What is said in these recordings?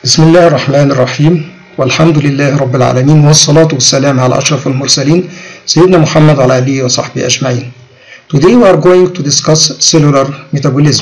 بسم الله الرحمن الرحيم والحمد لله رب العالمين والصلاة والسلام على أشرف المرسلين سيدنا محمد وعلى آله وصحبه أجمعين. Today we are going to discuss cellular metabolism.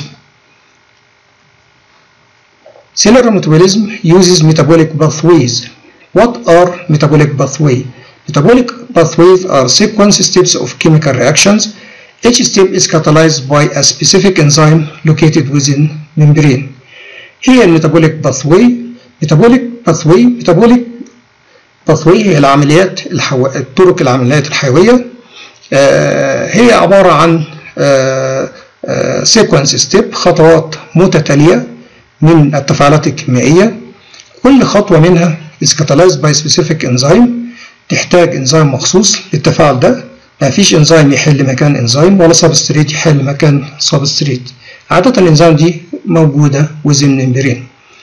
Cellular metabolism uses metabolic pathways. What are metabolic pathways? Metabolic pathways are sequence steps of chemical reactions. Each step is catalyzed by a specific enzyme located within membrane. هي الميتابوليك باثواي metabolic pathway metabolic pathway هي العمليات الحو... الطرق العمليات الحيوية آه هي عبارة عن آه آه sequence step خطوات متتالية من التفاعلات الكيميائية كل خطوة منها is catalyzed by specific enzyme تحتاج انزيم مخصوص للتفاعل ده ما فيش انزيم يحل مكان انزيم ولا سبستريت يحل مكان سبستريت عادة الانزيم دي موجودة within membrane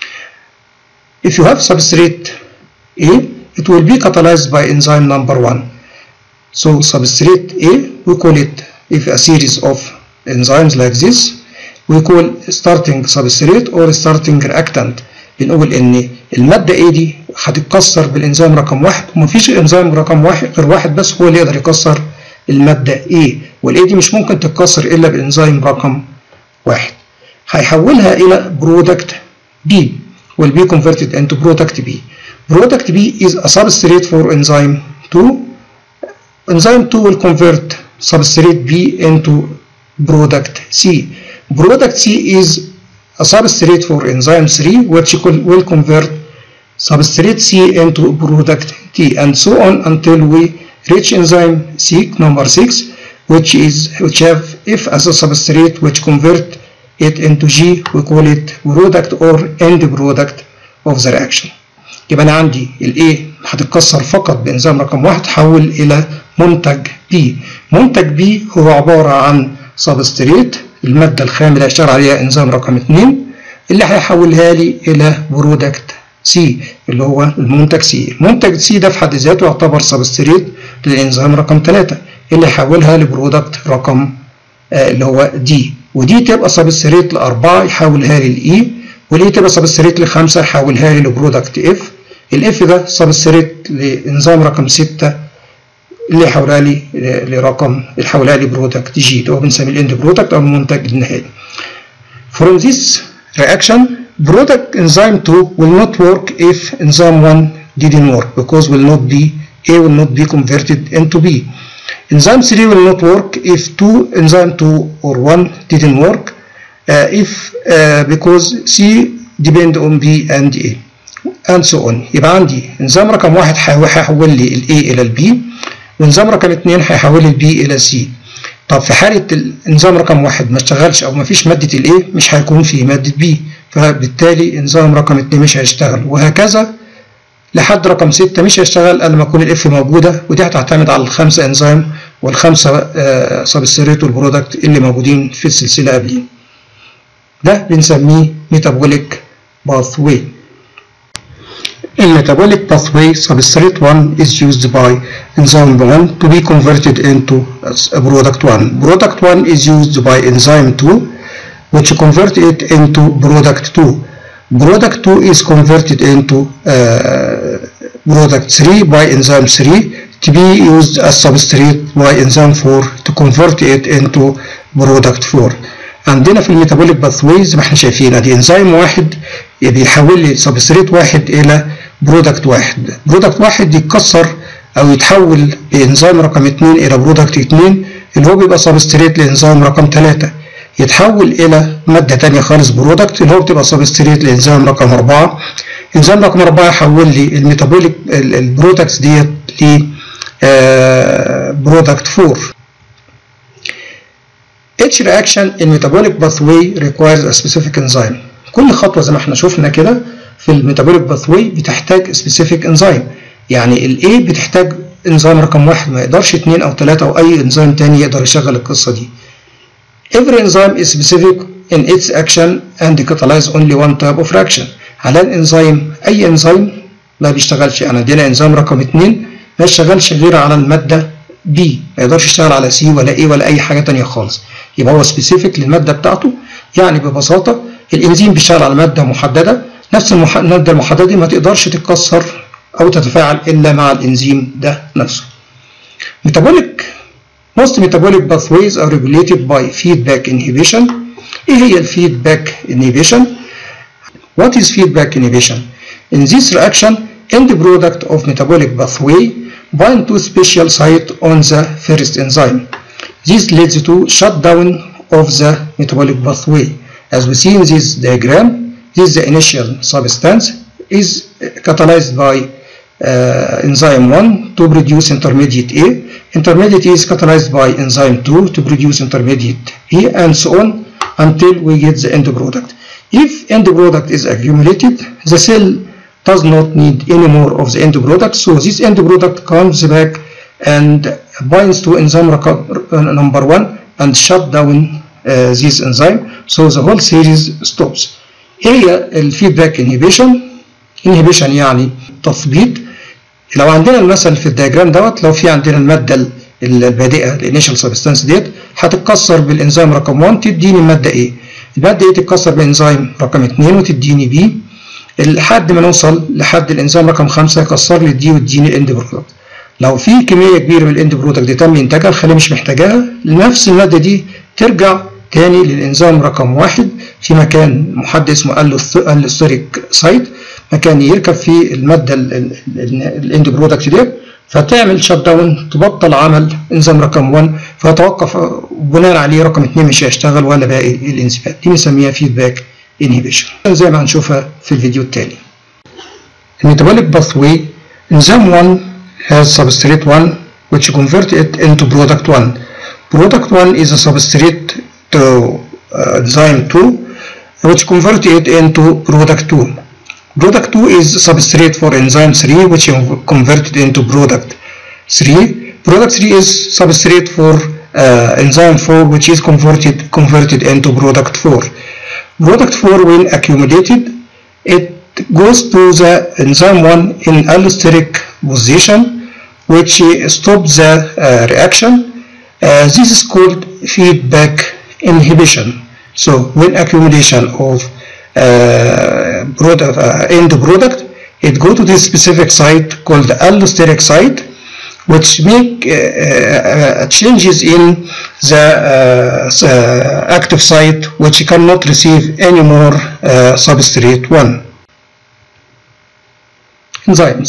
If you have substrate A, it will be catalyzed by enzyme number 1. So substrate A, we call it, if a series of enzymes like this, we call starting substrate or starting reactant. بنقول ان المادة A دي هتتكسر بالانزيم رقم واحد ومفيش انزيم رقم واحد غير واحد بس هو اللي يقدر يكسر المادة A والاي دي مش ممكن تتكسر الا بانزيم رقم واحد هيحولها الى برودكت B will be converted into product B. Product B is a substrate for enzyme 2. Enzyme 2 will convert substrate B into product C. Product C is a substrate for enzyme 3 which will convert substrate C into product T and so on until we reach enzyme C number 6 which is which have F as a substrate which convert it into G we call it product or end product of the reaction يبقى أنا عندي ال A هتتكسر فقط بإنزيم رقم واحد تحول إلى منتج B منتج B هو عبارة عن سبستريت المادة الخام اللي هيشتغل عليها إنزيم رقم 2 اللي هيحولها لي إلى برودكت C اللي هو المنتج C المنتج C ده في حد ذاته يعتبر سبستريت للإنزيم رقم 3 اللي هيحولها لبرودكت رقم آه اللي هو D ودي تبقى سبستريت لأربعة يحولها لي لإي ودي تبقى سبستريت لخمسة يحولها لي لبرودكت إف الإف ده سبستريت لإنزيم رقم ستة اللي يحولها لي لرقم يحولها لي برودكت جي اللي هو بنسميه الإند برودكت أو المنتج النهائي. From this reaction product enzyme 2 will not work if enzyme 1 didn't work because will not be A will not be converted into B. Enzyme 3 will not work if 2 enzyme 2 or 1 didn't work uh, if uh, because C depend on B and A and so on يبقى عندي انزيم رقم واحد هيحول لي ال A إلى ال B وانزيم رقم 2 هيحول لي ال B إلى C طب في حالة الانزيم رقم واحد ما اشتغلش أو ما فيش مادة ال A مش هيكون في مادة B فبالتالي انزيم رقم 2 مش هيشتغل وهكذا لحد رقم 6 مش هيشتغل الا لما تكون الاف موجوده ودي هتعتمد على الخمسه انزيم والخمسه آه سبستريت والبرودكت اللي موجودين في السلسله قبلين ده بنسميه ميتابوليك باثوي الميتابوليك باثوي substrate 1 is used by enzyme 1 to be converted into product 1 product 1 is used by enzyme 2 which convert it into product 2 product 2 is converted into uh, product 3 by enzyme 3 to be used as substrate by enzyme 4 to convert it into product 4 عندنا في الميتابوليك باثوي زي ما احنا شايفين ادي انزيم واحد بيحول لي سبستريت واحد الى برودكت واحد برودكت واحد يتكسر او يتحول بانزيم رقم 2 الى برودكت 2 اللي هو بيبقى سبستريت لانزيم رقم 3 يتحول الى ماده ثانيه خالص برودكت اللي هو بتبقى سبستريت لانزيم رقم 4 انزيم رقم 4 يحول لي الميتابوليك البرودكتس ديت ل برودكت 4 Each reaction in metabolic pathway requires a specific enzyme. كل خطوة زي ما احنا شفنا كده في الميتابوليك باثوي بتحتاج سبيسيفيك انزيم يعني ال A بتحتاج انزيم رقم واحد ما يقدرش اتنين او تلاتة او اي انزيم تاني يقدر يشغل القصة دي. Every enzyme is specific in its action and catalyze only one type of reaction. على الانزيم اي انزيم ما بيشتغلش يعني عندنا انزيم رقم اتنين ما يشتغلش غير على المادة B ما يقدرش يشتغل على C ولا A ولا اي حاجة تانية خالص يبقى هو سبيسيفيك للمادة بتاعته يعني ببساطة الانزيم بيشتغل على مادة محددة نفس المح... المادة المحددة دي ما تقدرش تتكسر أو تتفاعل إلا مع الإنزيم ده نفسه metabolic most metabolic pathways are regulated by feedback inhibition إيه هي الفيدباك inhibition What is feedback inhibition? In this reaction, end product of metabolic pathway bind to special site on the first enzyme. This leads to shutdown of the metabolic pathway. As we see in this diagram, this is the initial substance is catalyzed by uh, enzyme 1 to produce intermediate A. Intermediate A is catalyzed by enzyme 2 to produce intermediate A and so on until we get the end product. If end product is accumulated, the cell does not need any more of the end product, so this end product comes back and binds to enzyme number 1 and shut down uh, this enzyme, so the whole series stops. هي الفيدباك انهبيشن انهبيشن يعني تثبيط لو عندنا المثل في الدياجرام دوت لو في عندنا الماده البادئه الانيشال سبستانس ديت هتتكسر بالانزيم رقم 1 تديني الماده ايه الماده ايه تتكسر بانزيم رقم 2 وتديني بي لحد ما نوصل لحد الانزيم رقم 5 يكسر لي دي وتديني الاند برودكت لو في كميه كبيره من الاند برودكت دي تم انتاجها الخليه مش محتاجاها نفس الماده دي ترجع تاني للانزيم رقم واحد في مكان محدد اسمه الستوريك سايت مكان يركب فيه الماده الاند برودكت دي فتعمل شت داون تبطل عمل انزيم رقم 1 فيتوقف بناء عليه رقم 2 مش هيشتغل ولا باقي الانزيمات دي بنسميها فيدباك انهبيشن زي ما هنشوفها في الفيديو التالي الميتابوليك باثوي enzyme 1 has substrate 1 which convert it into product 1 product 1 is a substrate to uh, enzyme 2 which convert it into product 2 product 2 is substrate for enzyme 3 which converted into product 3 product 3 is substrate for uh, enzyme 4 which is converted converted into product 4 product 4 when accumulated it goes to the enzyme 1 in allosteric position which stops the uh, reaction uh, this is called feedback inhibition so when accumulation of uh, product, uh, end product it go to this specific site called the allosteric site which make uh, uh, changes in the uh, active site which cannot receive any more substrate 1 enzymes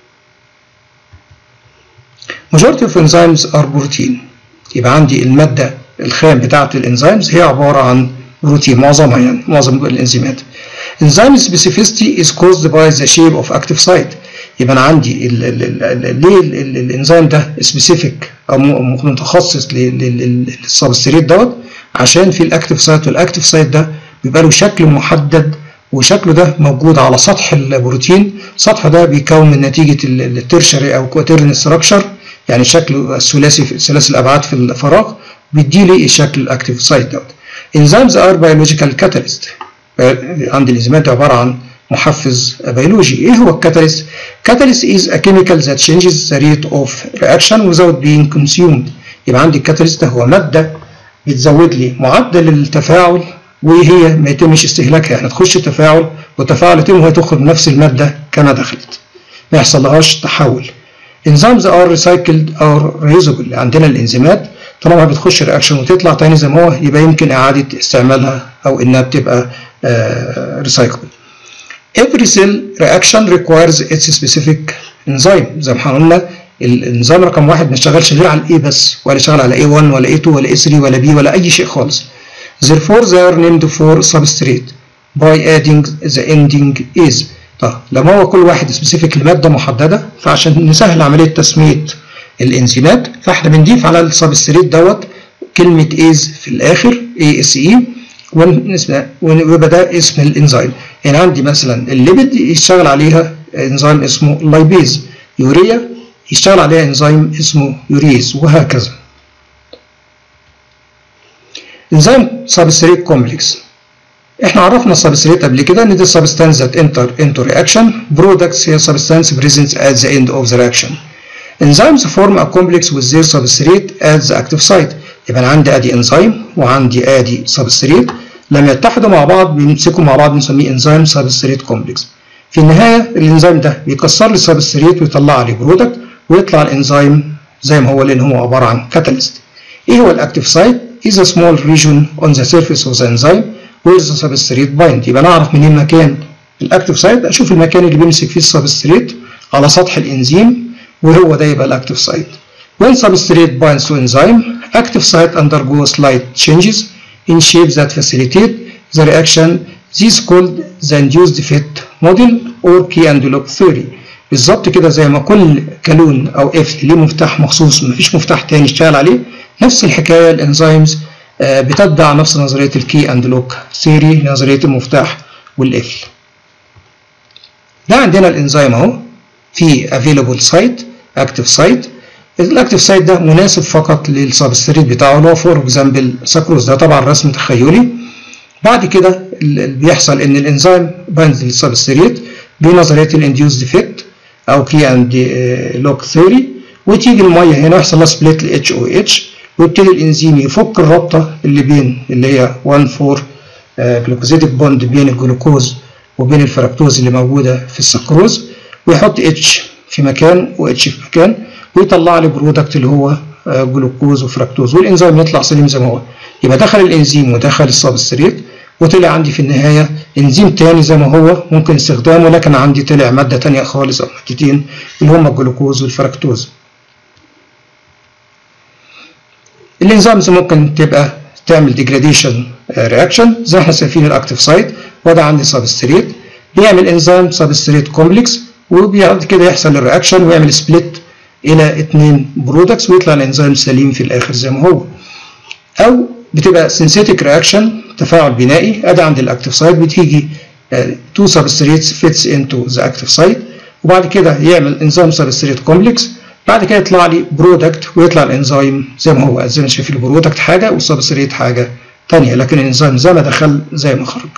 majority of enzymes are protein يبقى عندي المادة الخام بتاعة الانزيمز هي عبارة عن بروتين معظمها يعني معظم الانزيمات enzyme specificity is caused by the shape of active site يبقى انا عندي ال ال ال ليه الانزيم ده سبيسيفيك او متخصص للسبستريت دوت عشان في الاكتيف سايت والاكتيف سايت ده بيبقى له شكل محدد وشكله ده موجود على سطح البروتين السطح ده بيكون من نتيجه الترشري او كواترن ستراكشر يعني شكله الثلاثي ثلاثي الابعاد في الفراغ بيدي لي الشكل الاكتيف سايت دوت enzymes are biological catalyst عند الانزيمات عباره عن محفز بيولوجي ايه هو الكاتاليست catalyst is a chemical that changes the rate of reaction without being consumed يبقى عندي الكاتاليست هو ماده بتزود لي معدل التفاعل وهي ما يتمش استهلاكها يعني تخش التفاعل والتفاعل يتم وهي تخرج نفس الماده كما دخلت ما يحصلهاش تحول enzymes are recycled or reusable عندنا الانزيمات طالما بتخش رياكشن وتطلع تاني زي ما هو يبقى يمكن اعاده استعمالها او انها بتبقى ريسايكل every cell reaction requires its specific enzyme زي ما قلنا الانزيم رقم واحد ما اشتغلش غير على الاي بس ولا اشتغل على A1 ولا A2 ولا A3 ولا B ولا اي شيء خالص therefore they are named for substrate by adding the ending is طب لما هو كل واحد سبيسيفيك لماده محدده فعشان نسهل عمليه تسميه الانزيمات فاحنا بنضيف على السبستريت دوت كلمه از في الاخر اي اس اي ويبقى ده اسم الانزيم يعني عندي مثلا الليبيد يشتغل عليها انزيم اسمه لايبيز يوريا يشتغل عليها انزيم اسمه يوريز وهكذا انزيم سبستريت كومبلكس احنا عرفنا السبستريت قبل كده ان دي substance that enter into reaction products هي substance present at the end of the reaction enzymes form a complex with their substrate at the active site يبقى انا عندي ادي انزيم وعندي ادي substrate لما يتحدوا مع بعض بيمسكوا مع بعض بنسميه انزيم سبستريت كومبلكس في النهايه الانزيم ده بيكسر لي السبستريت ويطلع لي برودكت ويطلع الانزيم زي ما هو لان هو عباره عن كاتاليست ايه هو الاكتيف سايت is a small region on the surface of the enzyme where the substrate bind يبقى نعرف منين مكان الاكتيف سايت اشوف المكان اللي بيمسك فيه السبستريت على سطح الانزيم وهو ده يبقى الاكتيف سايت when substrate binds to enzyme active site undergoes slight changes in shape that facilitate the reaction this called the induced fit model or key and lock theory بالظبط كده زي ما كل كالون او قفل ليه مفتاح مخصوص مفيش مفتاح تاني اشتغل عليه نفس الحكايه الانزيمز بتتبع نفس نظريه الكي اند لوك ثيوري نظريه المفتاح والقفل ده عندنا الانزيم اهو في افيلابل سايت اكتيف سايت الاكتيف سايت ده مناسب فقط للسبستريت بتاعه اللي هو فور اكزامبل ساكروز ده طبعا رسم تخيلي بعد كده اللي بيحصل ان الانزيم بايند للسبستريت بنظريه الانديوز ديفكت او كي اند لوك ثيوري وتيجي الميه هنا يحصل لها سبليت ل اتش او اتش ويبتدي الانزيم يفك الرابطه اللي بين اللي هي 1 4 جلوكوزيتيك بوند بين الجلوكوز وبين الفركتوز اللي موجوده في السكروز ويحط اتش في مكان واتش في مكان ويطلع لي برودكت اللي هو جلوكوز وفركتوز والانزيم يطلع سليم زي ما هو يبقى دخل الانزيم ودخل السبستريت وطلع عندي في النهاية انزيم تاني زي ما هو ممكن استخدامه لكن عندي طلع مادة تانية خالص او مادتين اللي هما الجلوكوز والفركتوز الانزيمز ممكن تبقى تعمل ديجراديشن رياكشن زي ما احنا شايفين الاكتيف سايت وده عندي سبستريت بيعمل انزيم سبستريت كومبلكس وبعد كده يحصل الرياكشن ويعمل سبليت الى اتنين برودكتس ويطلع الانزيم سليم في الاخر زي ما هو او بتبقى سينثيتك رياكشن تفاعل بنائي ادي عند الاكتيف سايت بتيجي تو سبستريتس فيتس انتو ذا اكتيف سايت وبعد كده يعمل انزيم سبستريت كومبلكس بعد كده يطلع لي برودكت ويطلع الانزيم زي ما هو زي ما شايفين البرودكت حاجه والسبستريت حاجه ثانيه لكن الانزيم زي ما دخل زي ما خرج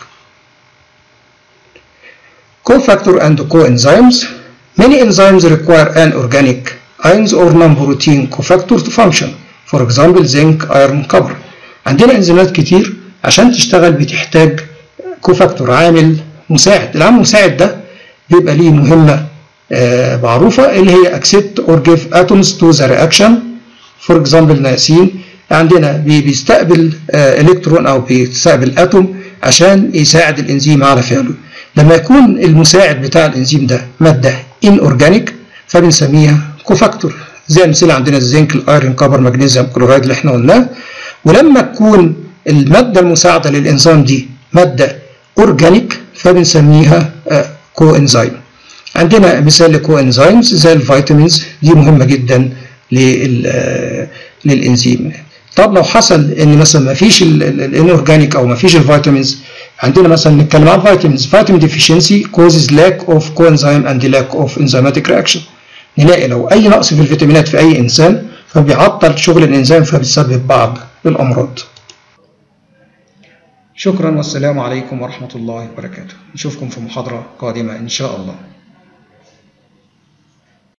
cofactor and coenzymes many enzymes require an organic ions or non-protein cofactor to function for example zinc iron copper عندنا انزيمات كتير عشان تشتغل بتحتاج كوفاكتور عامل مساعد العامل المساعد ده بيبقى ليه مهمة آه معروفة اللي هي accept or give atoms to the reaction for example نياسين عندنا بيستقبل آه الكترون او بيستقبل اتوم عشان يساعد الانزيم على فعله لما يكون المساعد بتاع الانزيم ده مادة inorganic فبنسميها كوفاكتور زي امثله عندنا الزنك الايرون كبر مغنيسيوم كلورايد اللي احنا قلناه ولما تكون الماده المساعده للانزيم دي ماده اورجانيك فبنسميها كو انزيم عندنا مثال لكو انزيمز زي الفيتامينز دي مهمه جدا للانزيم طب لو حصل ان مثلا ما فيش الانورجانيك او ما فيش الفيتامينز عندنا مثلا نتكلم عن فيتامينز فيتامين ديفيشنسي كوزز لاك اوف كوانزيم اند لاك اوف انزيماتيك رياكشن نلاقي لو اي نقص في الفيتامينات في اي انسان فبيعطل شغل الانزيم فبيسبب بعض الامراض شكرا والسلام عليكم ورحمه الله وبركاته نشوفكم في محاضره قادمه ان شاء الله